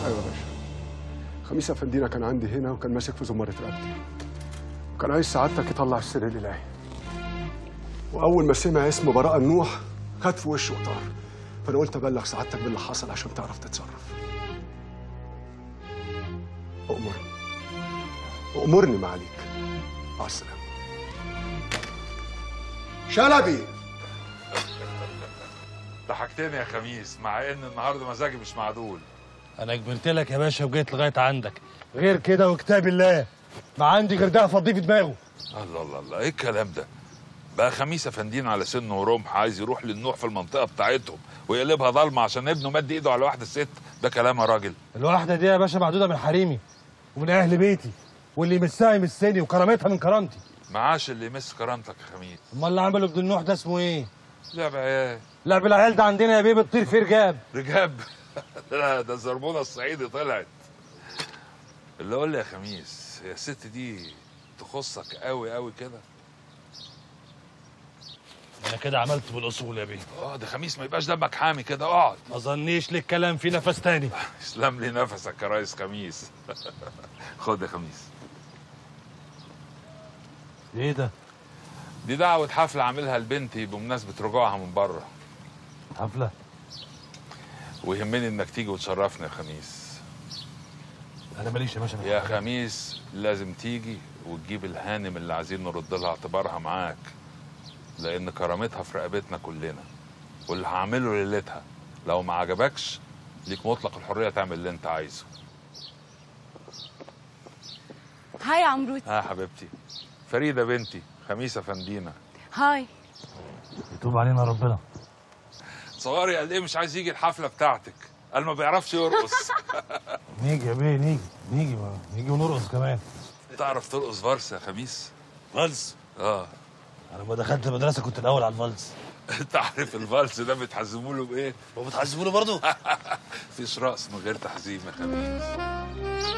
ايوه يا باشا خميس افندينا كان عندي هنا وكان ماسك في زمارة رقبتي وكان عايز سعادتك يطلع السر الالهي واول ما سمع اسم براءة النوح خد في وشه وطار فانا قلت ابلغ سعادتك باللي حصل عشان تعرف تتصرف أؤمرني أؤمرني معاليك مع السلامة شلبي ضحكتني يا خميس مع ان النهارده مزاجي مش معدول انا كبرت لك يا باشا وجيت لغايه عندك غير كده وكتاب الله ما عندي غير ده افضيه في دماغه الله الله الله ايه الكلام ده بقى خميس افندين على سنه ورمح عايز يروح للنوح في المنطقه بتاعتهم ويقلبها ضلمه عشان ابنه مد ايده على واحده ست ده كلام يا راجل الواحده دي يا باشا معدوده من حريمي ومن اهل بيتي واللي يمسها يمسني وكرامتها من كرامتي معاش اللي يمس كرامتك يا خميس امال اللي عمله ابن النوح ده اسمه ايه لعب عيال لعب العيال ده عندنا يا بيه بتطير فيه رجاب رجاب لا ده الزربونه الصعيدي طلعت اللي قول لي يا خميس هي الست دي تخصك قوي قوي كده انا كده عملت بالاصول يا بيه اه ده خميس ما يبقاش دمك حامي كده اقعد ما ظنيش لك كلام فيه نفس تاني اسلم لي نفسك يا ريس خميس خد يا خميس ايه ده دي دعوة حفلة عاملها لبنتي بمناسبة رجوعها من بره حفله ويهمني انك تيجي وتشرفنا يا خميس انا ماليش يا باشا في يا الحاجات. خميس لازم تيجي وتجيب الهانم اللي عايزين نرد لها اعتبارها معاك لان كرامتها في رقبتنا كلنا واللي هعمله ليلتها لو ما عجبكش ليك مطلق الحرية تعمل اللي انت عايزه هاي يا عمروتي ها يا حبيبتي فريدة بنتي خميسة فندينا هاي يتوب علينا ربنا صغاري قال ايه مش عايز يجي الحفلة بتاعتك قال ما بيعرفش يرقص نيجي يا بيه نيجي نيجي بقى. نيجي ونرقص كمان تعرف ترقص فارس يا خميس فالس اه انا لما دخلت المدرسه كنت الاول على الفالس تعرف الفالس ده بتحزموا له بايه وبتحسبوني برضه مفيش رقص من غير تحزيم يا خميس